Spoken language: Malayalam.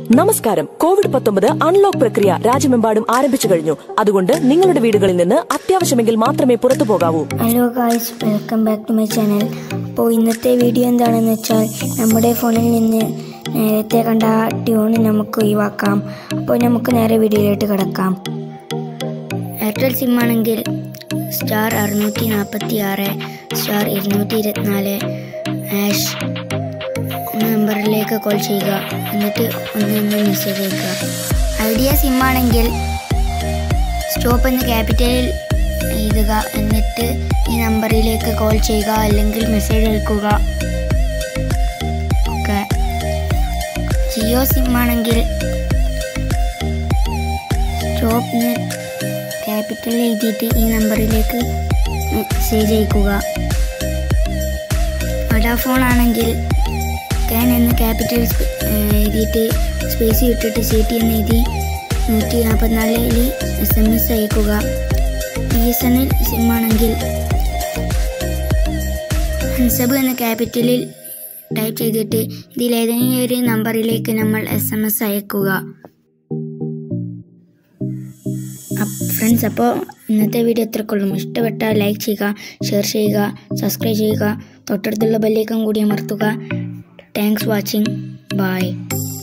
നമസ്കാരം കോവിഡ് പത്തൊമ്പത് അൺലോക്ക് പ്രക്രിയ രാജ്യമെമ്പാടും ആരംഭിച്ചു കഴിഞ്ഞു അതുകൊണ്ട് നിങ്ങളുടെ വീടുകളിൽ നിന്ന് അത്യാവശ്യമെങ്കിൽ മാത്രമേ പുറത്തു പോകാവൂ hello guys welcome back to my channel അപ്പോൾ ഇന്നത്തെ വീഡിയോ എന്താണെന്ന് വെച്ചാൽ നമ്മുടെ ഫോണിൽ നിന്ന് നേരത്തെ കണ്ട ആ ട്യൂൺ നമുക്ക് ഒഴിവാക്കാം അപ്പോൾ നമുക്ക് നേരെ വീഡിയോയിലോട്ട് കിടക്കാം എയർടെൽ സിം ആണെങ്കിൽ സ്റ്റാർ അറുന്നൂറ്റി നാൽപ്പത്തി ആറ് സ്റ്റാർ ഇരുന്നൂറ്റി ഇരുപത്തിനാല് ആഷ് എന്ന നമ്പറിലേക്ക് കോൾ ചെയ്യുക എന്നിട്ട് ഒന്ന് മെസ്സേജ് അയക്കുക ഐഡിയ സിം ആണെങ്കിൽ സ്റ്റോപ്പ് എന്ന് ക്യാപിറ്റലിൽ എഴുതുക എന്നിട്ട് ഈ നമ്പറിലേക്ക് കോൾ ചെയ്യുക അല്ലെങ്കിൽ മെസ്സേജ് അയക്കുക ഓക്കെ ജിയോ സിം ആണെങ്കിൽ സ്റ്റോപ്പ് എന്ന് ക്യാപിറ്റലിൽ എഴുതിയിട്ട് ഈ നമ്പറിലേക്ക് മെസ്സേജ് അയക്കുക വഡാഫോൺ ആണെങ്കിൽ ക്യാൻ എന്ന് ക്യാപിറ്റൽ സ്പേ- ഏഹ് എഴുതിയിട്ട് സ്പേസ് ഇട്ടിട്ട് സി ടി എന്ന് എഴുതി നൂറ്റി നാൽപ്പത്തിനാലിൽ എസ് എം എസ് അയക്കുക B S N L SIM ആണെങ്കിൽ ഹൻസബ് എന്ന ക്യാപിറ്റലിൽ ടൈപ്പ് ചെയ്തിട്ട് ഇതിലേതെങ്കിലും ഒരു നമ്പറിലേക്ക് നമ്മൾ എസ് എം എസ് അയക്കുക ഫ്രണ്ട്സ് അപ്പോൾ ഇന്നത്തെ വീഡിയോ എത്രക്കുള്ളും ഇഷ്ടപ്പെട്ടാൽ ലൈക്ക് ചെയ്യുക ഷെയർ ചെയ്യുക സബ്സ്ക്രൈബ് ചെയ്യുക തൊട്ടടുത്തുള്ള ബെല്ലേക്കും കൂടി അമർത്തുക താങ്ക്സ് വാച്ചിങ് ബൈ